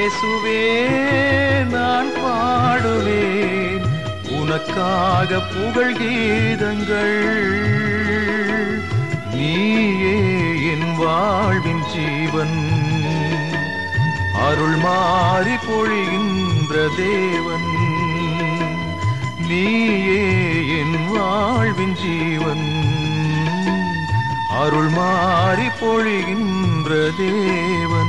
இயேசுவே நான் பாடுவேன் உனக்காக புகழ் கீதங்கள் நீயே என் வாழ்வின் ஜீவன் அருள் மாறி பொழிகின்ற தேவன் நீயே என் வாழ்வின் ஜீவன் அருள் மாறி பொழிகின்ற தேவன்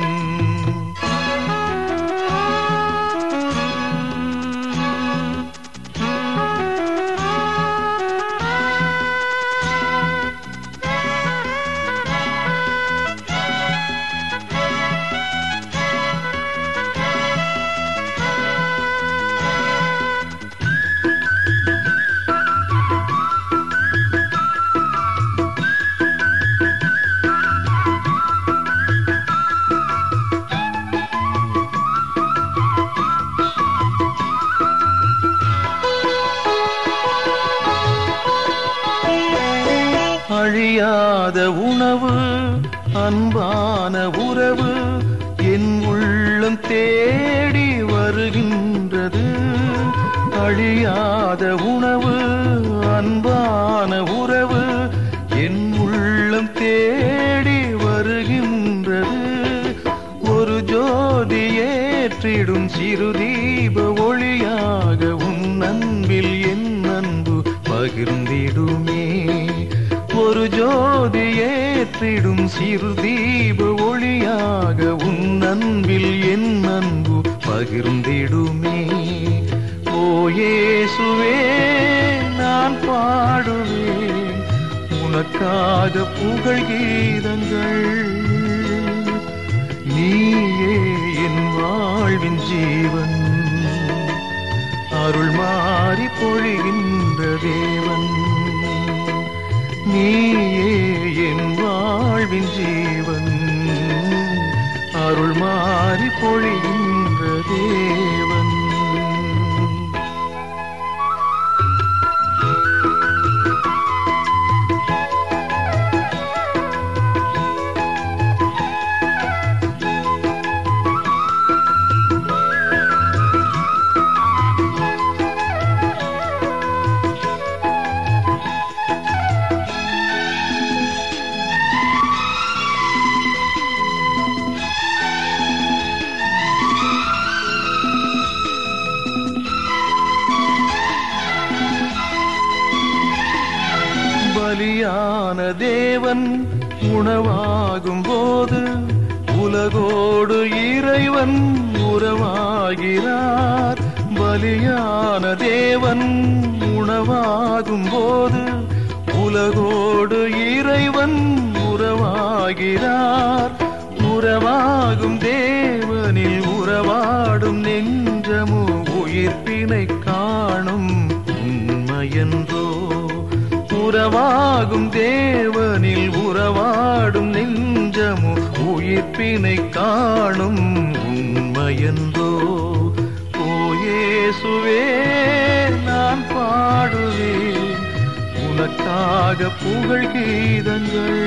அழியாத உணவு அன்பான உறவு என் உள்ளம் தேடி வருகின்றது அழியாத உணவு அன்பான உறவு என் உள்ளம் தேடி வருகின்றது ஒரு ஜோதி ஏற்றிடும் சிறு தீப ஒளியாக உன் அன்பில் என் அன்பு பகிர்ந்திடுமே ஒரு ஜோதி ஏற்றிடும் சிறு தீப ஒளியாக உன் அன்பில் என் அன்பு பகிர்ந்திடுமே ஓ இயேசுவே நான் பாடுவேன் உனக்காக புகழ் கீதங்கள் நீயே என் வாழ்வின் ஜீவன் அருள் மாறி பொழிகின்ற தேவன் நீயே என் வாழ்வின் ஜீவன் அருள் மாறி பொழிகின்ற தேவன் பலியான தேவன் உணவாகும் போது உலகோடு இறைவன் உறவாகிறார் பலியான தேவன் உணவாகும் போது உலகோடு இறைவன் உறவாகிறார் உறவாகும் தேவனில் உறவாடும் நெஞ்சமு உயிர்ப்பினை காணும் உண்மையன்றோ உறவாகும் தேவனில் உறவாடும் நெஞ்சமு உயிர்ப்பினை காணும் உண்மையன்றோ ஓயேசுவே நான் பாடுவேன் உனக்காக புகழ் கீதங்கள்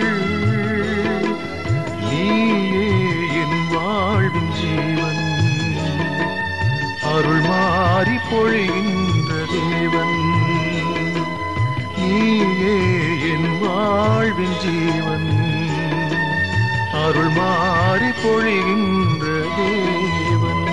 நீயே என் வாழ்வின் ஜீவன் அருள் மாறி பொழிகின்ற தேவன் நீயே என் வாழ்வின் ஜீவன் அருள் மாறி பொழிகின்ற தேவன்